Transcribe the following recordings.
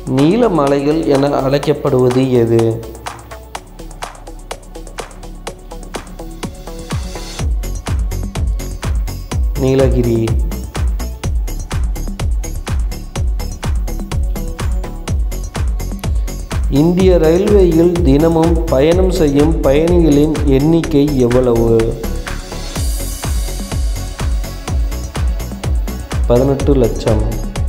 நீல மலைகள் என அழைக்கப்படுவது எது நீலகிரி இந்திய ரயில்வேயில் தினமும் பயணம் செய்யும் பயணிகளின் எண்ணிக்கை எவ்வளவு பதினெட்டு லட்சம்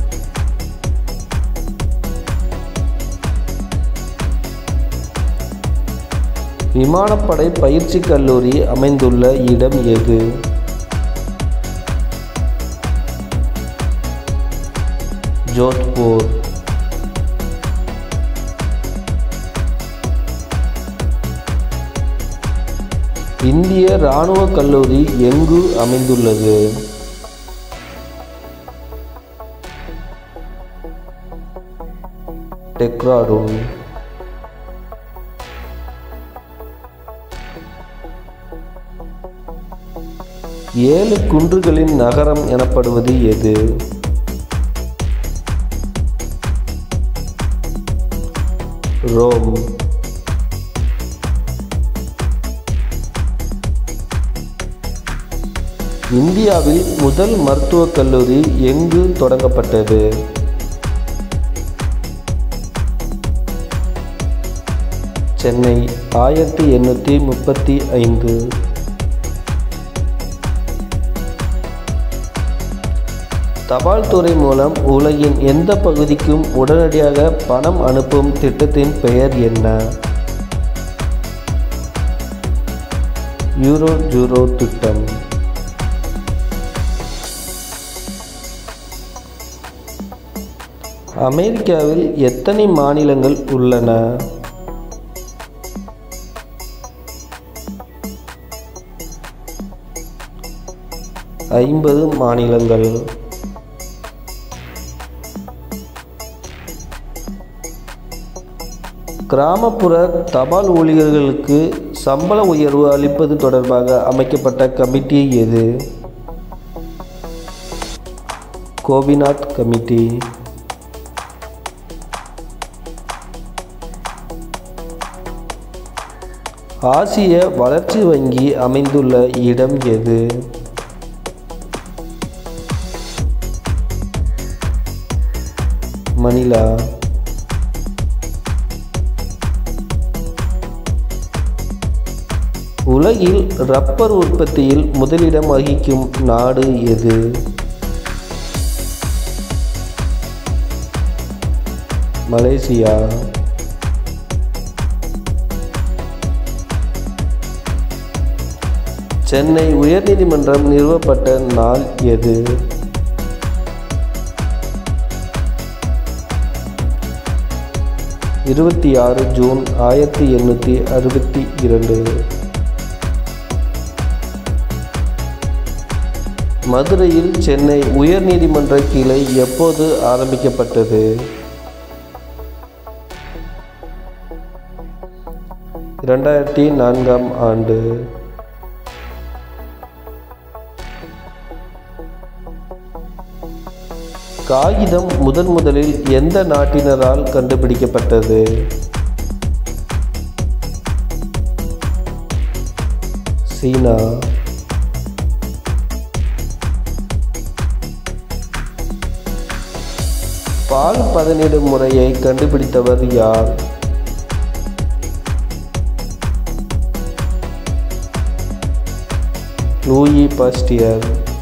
விமானப்படை பயிற்சி கல்லூரி அமைந்துள்ள இடம் எது ஜோத்பூர் இந்திய இராணுவ கல்லூரி எங்கு அமைந்துள்ளது டெக்ராடூன் ஏழு குன்றுகளின் நகரம் எனப்படுவது எது ரோம் இந்தியாவில் முதல் மருத்துவக் கல்லூரி எங்கு தொடங்கப்பட்டது சென்னை ஆயிரத்தி எண்ணூற்றி முப்பத்தி ஐந்து தபால் துறை மூலம் உலகின் எந்த பகுதிக்கும் உடனடியாக பணம் அனுப்பும் திட்டத்தின் பெயர் என்ன யூரோ ஜூரோ திட்டம் அமெரிக்காவில் எத்தனை மாநிலங்கள் உள்ளன ஐம்பது மாநிலங்கள் கிராமப்புற தபால் ஊழியர்களுக்கு சம்பள உயர்வு அளிப்பது தொடர்பாக அமைக்கப்பட்ட கமிட்டி எது கோபிநாத் கமிட்டி ஆசிய வளர்ச்சி வங்கி அமைந்துள்ள இடம் எது மணிலா உலகில் ரப்பர் உற்பத்தியில் முதலிடம் வகிக்கும் நாடு எது மலேசியா சென்னை உயர்நீதிமன்றம் நிறுவப்பட்ட நாள் எது இருபத்தி ஆறு ஜூன் ஆயிரத்தி எண்ணூற்றி அறுபத்தி இரண்டு மதுரையில் சென்னை உயர்நீதிமன்ற கிளை எப்போது ஆரம்பிக்கப்பட்டது இரண்டாயிரத்தி நான்காம் ஆண்டு காகிதம் முதன் முதலில் எந்த நாட்டினரால் கண்டுபிடிக்கப்பட்டது சீனா பால் பதனிடும் முறையை கண்டுபிடித்தவர் யார் லூயி பாஸ்டியர்